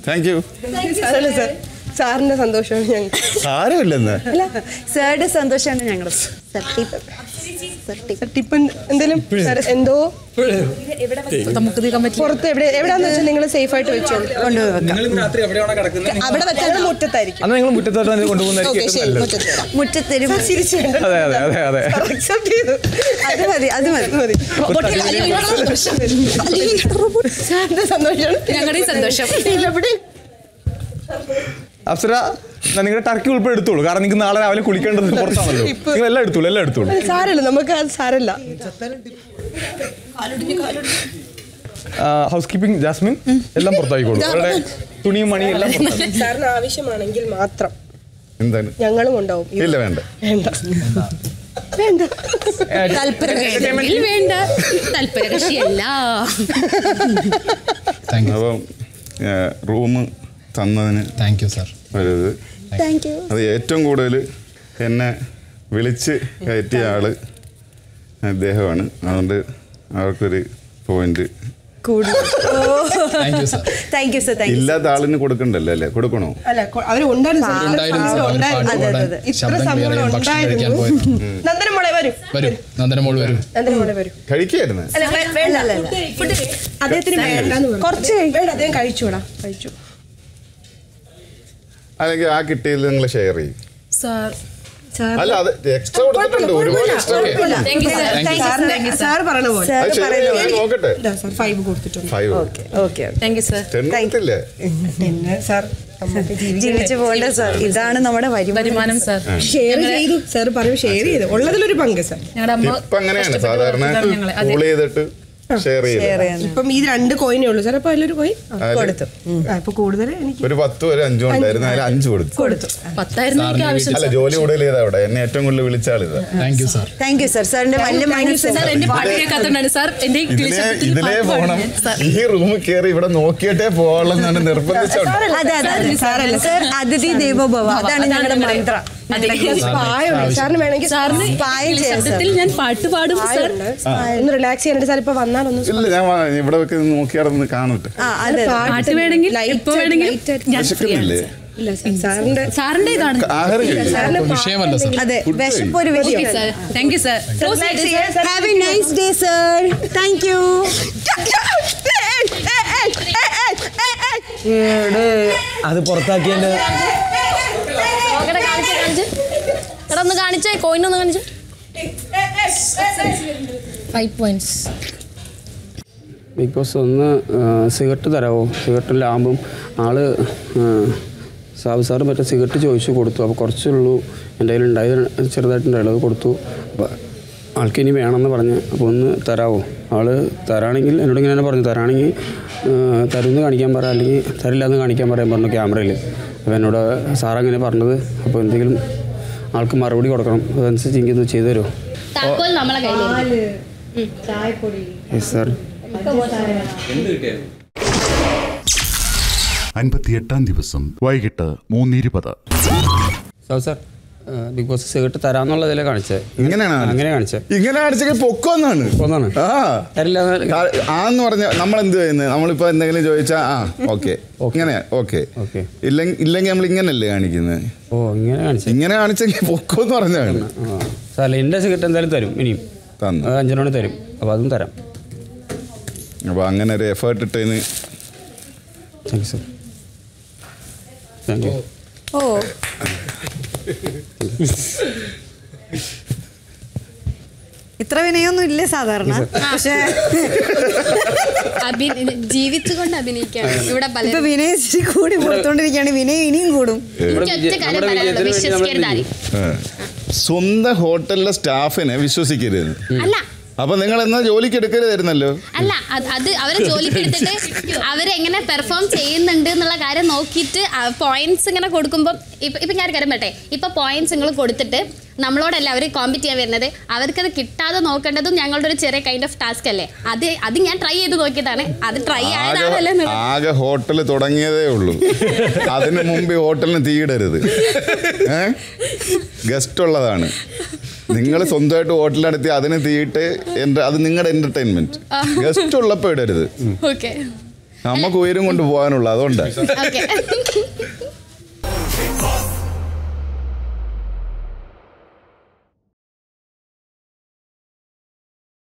Thank you സാറല്ല sir സാറിന്റെ സന്തോഷമാണ് ഞങ്ങൾക്ക് സാരമില്ലെന്ന് അല്ല സാറുടെ സന്തോഷമാണ് ഞങ്ങളുടെ ടിപ്പൻ എന്തെങ്കിലും സാർ എന്തോ പുറത്ത് എവിടെ എവിടെയാന്ന് വെച്ചാൽ നിങ്ങൾ സേഫ് ആയിട്ട് വെച്ചോ കൊണ്ടുപോയി നിങ്ങൾ ഇന്ന് രാത്രി എവിടെയാണോ കിടക്കുന്നത് അവിടെ വെച്ചാൽ മുറ്റത്തായിരിക്കും അന്ന് നിങ്ങൾ മുറ്റത്തോട്ട് തന്നെ കൊണ്ടുപോകുന്നതായിരിക്കും ഏറ്റവും നല്ലത് മുറ്റത്തെരും ചിരിച്ചു അതെ അതെ അതെ അതെ അക്സെപ്റ്റ് ചെയ്തു അത് മതി അത് മതി സാറിന്റെ സന്തോഷമാണ് ഞങ്ങളുടെയും സന്തോഷം ഇവിടെ അപ്സര എന്നാ നിങ്ങളുടെ ടർക്കി ഉൾപ്പെടെ എടുത്തോളൂ കാരണം നിങ്ങൾക്ക് നാളെ രാവിലെ കുളിക്കേണ്ടത് പുറത്താണല്ലോ നിങ്ങൾ എല്ലാം എടുത്തോളൂ എല്ലാം എടുത്തോളൂ സാരല്ല നമുക്ക് അത് സാരല്ല ഹൗസ് കീപ്പിംഗ് ജാസ്മിൻ എല്ലാം പുറത്തായിക്കോളൂ അവരുടെ തുണിയും മണിയും എല്ലാം പുറത്താക്കി സാറിന് ആവശ്യമാണെങ്കിൽ മാത്രം എന്താണ് ഞങ്ങളും ഉണ്ടാവും ഇല്ല വേണ്ട വേണ്ട വേണ്ട താല്പര്യം വേണ്ട താല്പര്യ കക്ഷിയല്ല താങ്ക് യു അപ്പം റൂം തന്നതിന് താങ്ക് യു സാർ ഒരു ഇത് താങ്ക് യു അത് ഏറ്റവും കൂടുതൽ എന്നെ വിളിച്ച് കയറ്റിയ ആള് അദ്ദേഹമാണ് അതുകൊണ്ട് അവർക്കൊരു point thank you sir thank you sir thank you ഇല്ലാത്ത ആളിന് കൊടുക്കണ്ടല്ലോ അല്ലേ കൊടുക്കണോ അല്ല കൊ- അവര് ഉണ്ടായിരുന്നു സാർ. ഉണ്ടായിരുന്നു സാർ സാർ അവർ പാട്ട് ഉണ്ടായിരുന്നു. പാടാൻ അതെ. ഇത്ര ശബ്ദം സമയം ക്ലിയർ ചെയ്യാൻ ഭക്ഷണം കഴിക്കാൻ ഉണ്ടായിരുന്നു പോയത് നന്ദന മോളെ വരും വരും നന്ദന മോള് വരും നന്ദന മോളെ വരും കഴിക്കായിരുന്നു അല്ല വേ- വേണ്ട ഫുഡ് അദ്ദേഹത്തിന് വേണ്ടെന്ന് പറഞ്ഞു. കുറച്ച് കഴി- വേണ്ട അദ്ദേഹം കഴിച്ചോടാ കഴിച്ചു അല്ലെങ്കിൽ ആ കിട്ടിയത് നിങ്ങൾ ഷെയർ ചെയ്യും സാർ അല്ല അത് എക്സ്ട്രാ കൊടുത്തിട്ടുണ്ട് ഒരുപാട് എക്സ്ട്രാ കുഴപ്പമില്ല. Thank you sir Thank you, സാറിന് സാർ പറയണ പോലെ സാർ അത് ശരി പറയുന്ന ഞാൻ നോക്കട്ടെ ഇതാ സാർ ഫൈവ് കൊടുത്തിട്ടുണ്ട് five okay okay thank you sir ten കൊടുത്തില്ലേ പിന്നെ സാർ നമുക്ക് ജീവിച്ചു പോകേണ്ട സാർ ഇതാണ് നമ്മുടെ വരുമാനം വരുമാനം സാർ ഷെയർ ചെയ്തു സാർ പറയും ഷെയർ ചെയ്തു ഉള്ളതിലൊരു പങ്ക് സാർ ഞങ്ങളുടെ അമ്മ ഇപ്പൊ അങ്ങനെയാണ് സാധാരണ കഷ്ടപ്പെട്ട് ഞങ്ങളെ അതെ കൂൾ ചെയ്തിട്ട് ഷെയർ ചെയ്ത് ഷെയർ ചെയ്യാൻ ഇപ്പം ഈ രണ്ട് കോയിനേ ഉള്ളൂ സാർ അപ്പൊ അതിലൊരു കോയിൻ അതില് കൊടുത്തു ഇപ്പൊ കൂടുതൽ എനിക്ക് ഒരു പത്ത് ഒരു അഞ്ചും ഉണ്ടായിരുന്നു അതിൽ അഞ്ച് കൊടുത്തു കൊടുത്തു പത്തായിരുന്നു എനിക്ക് ആവശ്യം അല്ല ജോലി കൂടുതൽ ചെയ്താ അവിടെ എന്നെ ഏറ്റവും കൂടുതൽ വിളിച്ച ആളിതാ thank you sir thank you sir സാറിന്റെ വലിയ മനസ്സ് സാർ എന്റെ പാട്ട് കേൾക്കാത്തോണ്ടാണ് സാർ എന്റെ ഈ കിളി ഇതിലെ ശബ്ദത്തിൽ ഇതിലേ പാട്ട് പോകണം പാടുന്നത്. സാർ ഈ റൂമിൽ കയറി ഇവിടെ നോക്കിയിട്ടേ പോകാമെന്നാണ് നിർബന്ധിച്ചോണ്ട് അതെ അതെ അതെ സാറല്ല. സാർ അതിഥി ദേവോഭവ അതാണ് ഞങ്ങളുടെ മന്ത്രം അതെ. പായുണ്ട് സാറിന് വേണമെങ്കിൽ സാറിന് പായം കിളി ചെയ്യാം, ശബ്ദത്തിൽ ഞാൻ പാട്ട് പാടും സാർ പായുണ്ട് ഒന്ന് റിലാക്സ് ചെയ്യാനായിട്ട് സാർ ഇപ്പൊ വന്നാലൊന്ന് ഇല്ല ഞാൻ വാ- ഇവിടെ ഒക്കെ നോക്കിയാടൊന്ന് കാണട്ടെ ആ അതെ പാട്ട് വേണമെങ്കിൽ Light എപ്പോ വേണമെങ്കിലും ഞാൻ ഫ്രീ ആണ് വിശക്കുന്നില്ലേ ഇല്ല സാർ സാറിന്റെ സാറിന്റെ ഇതാണ് ആഹാരം കഴിക്കും സാറിന് വിഷയമല്ല സാർ അതെ വിശപ്പ് ഒരു വിഷയം sir thank you sir have a nice day sir thank you അത് പുറത്താക്കിയതിന്റെ എടാ ഒന്ന് കാണിച്ചേ കോയിൻ ഒന്ന് കാണിച്ചേ ഫൈവ് പോയിന്റ്സ് ബിഗ് ബോസ് ഒന്ന് സിഗരറ്റ് തരാമോ സിഗരറ്റും ലാമ്പും ആള് ആ, സാബു സാറ് മറ്റേ സിഗരറ്റ് ചോദിച്ചു കൊടുത്തു അപ്പോൾ കുറച്ചുള്ളൂ എൻ്റെ കയ്യിൽ ഉണ്ടായത് ചെറുതായിട്ടുണ്ടായുള്ളൂ അത് കൊടുത്തു അപ്പോൾ ആൾക്ക് ഇനി വേണമെന്ന് പറഞ്ഞ് അപ്പോൾ ഒന്ന് തരാമോ ആള് തരാണെങ്കിൽ എന്നോട് ഇങ്ങനെ പറഞ്ഞു തരാണെങ്കിൽ തരുമെന്ന് കാണിക്കാൻ പറ അല്ലെങ്കിൽ തരില്ല എന്ന് കാണിക്കാൻ പറയാൻ പറഞ്ഞു ക്യാമറയിൽ അപ്പോൾ എന്നോട് സാർ അങ്ങനെ പറഞ്ഞത് അപ്പോൾ എന്തെങ്കിലും ആൾക്ക് മറുപടി കൊടുക്കണം അതനുസരിച്ച് എനിക്കൊന്ന് ചെയ്തു തരുമോ താക്കോൽ നമ്മളെ കയ്യിൽ യെസ് സാർ അൻപത്തിയെട്ടാം ദിവസം വൈകിട്ട് മൂന്നിരുപത് സാബു സാർ ആ, ബിഗ് ബോസ് സിഗരറ്റ് തരാമെന്നുള്ളതിലെ കാണിച്ചത് ഇങ്ങനെയാണ് അങ്ങനെ കാണിച്ചത് ഇങ്ങനെ അടിച്ചെങ്കിൽ പൊക്കോന്നാണ് ഒന്നാണ് ആ തരില്ല എന്ന് കാ- ആന്ന് പറഞ്ഞ നമ്മൾ എന്ത് ചെയ്യുന്നത് നമ്മളിപ്പോ എന്തെങ്കിലും ചോദിച്ചാ ആ ഓക്കെ ഇങ്ങനെ ഓക്കെ ഓക്കെ ഇല്ലെങ്കിൽ ഇല്ലെങ്കിൽ നമ്മൾ ഇങ്ങനല്ലേ കാണിക്കുന്നത് ഓ ഇങ്ങനെ കാണിച്ചത് ഇങ്ങനെ കാണിച്ചെങ്കിൽ പൊക്കോന്ന് പറഞ്ഞാണ് ആ സാർ എൻ്റെ സിഗരറ്റ് എന്തായാലും തരും ഇനിയും തന്നു അത് അഞ്ചിനോട് തരും അപ്പോൾ അതും തരാം അപ്പൊ അങ്ങനെ ഒരു എഫേർട്ട് ഇട്ടതിന് thank you sir thank you ഓ ഇത്ര വിനയൊന്നും ഇല്ല സാധാരണ പക്ഷേ ജീവിച്ചുകൊണ്ട് അഭിനയിക്കാൻ ഇവിടെ ഇപ്പൊ പലരും വിനയ ഇച്ചിരി കൂടി കൊടുത്തോണ്ടിരിക്കുകയാണ് വിനയം ഇനിയും കൂടും എനിക്ക് ഒറ്റ കാര്യം നമ്മുടെ പറയാനുള്ളൂ വിജയത്തിന് വേണ്ടി വിശ്വസിക്കരുത് ആരെയും. ഏ. സ്വന്തം ഹോട്ടലിലെ സ്റ്റാഫിനെ വിശ്വസിക്കരുത് അല്ല അപ്പൊ നിങ്ങൾ എന്നാ ജോലിക്ക് എടുക്കരുതായിരുന്നല്ലോ അല്ല അത് അത് അവരെ ജോലിക്ക് എടുത്തിട്ട് അവരെങ്ങനെ പെർഫോം ചെയ്യുന്നുണ്ട് എന്നുള്ള കാര്യം നോക്കിയിട്ട് പോയിന്റ്സ് ഇങ്ങനെ കൊടുക്കുമ്പോൾ ഇപ്പം ഇപ്പം ഞാൻ ഒരു കാര്യം പറയട്ടെ ഇപ്പം പോയിന്റ്സ് നിങ്ങൾ കൊടുത്തിട്ട് നമ്മളോടല്ല അവർ കോമ്പറ്റ് ചെയ്യാൻ വരുന്നത് അവർക്കത് കിട്ടാതെ നോക്കേണ്ടതും ഞങ്ങളുടെ ഒരു ചെറിയ കൈൻഡ് ഓഫ് ടാസ്ക് അല്ലേ അത് അത് ഞാൻ ട്രൈ ചെയ്ത് നോക്കിയതാണ് അത് ട്രൈ ആയതാണല്ലോ ആകെ ആകെ ഹോട്ടൽ തുടങ്ങിയതേ ഉള്ളൂ അതിന് മുമ്പ് ഈ ഹോട്ടലിന് തീയിടരുത് ഏ ഗസ്റ്റ് ഉള്ളതാണ് നിങ്ങൾ സ്വന്തമായിട്ട് ഹോട്ടൽ നടത്തി അതിന് തീയിട്ട് എൻ്റെ അത് നിങ്ങളുടെ എന്റർടൈൻമെന്റ് ഗസ്റ്റ് ഉള്ളപ്പോൾ ഇടരുത് ഓക്കെ നമുക്ക് ഉയരം കൊണ്ട് പോകാനുള്ള അതുകൊണ്ട് ഓക്കെ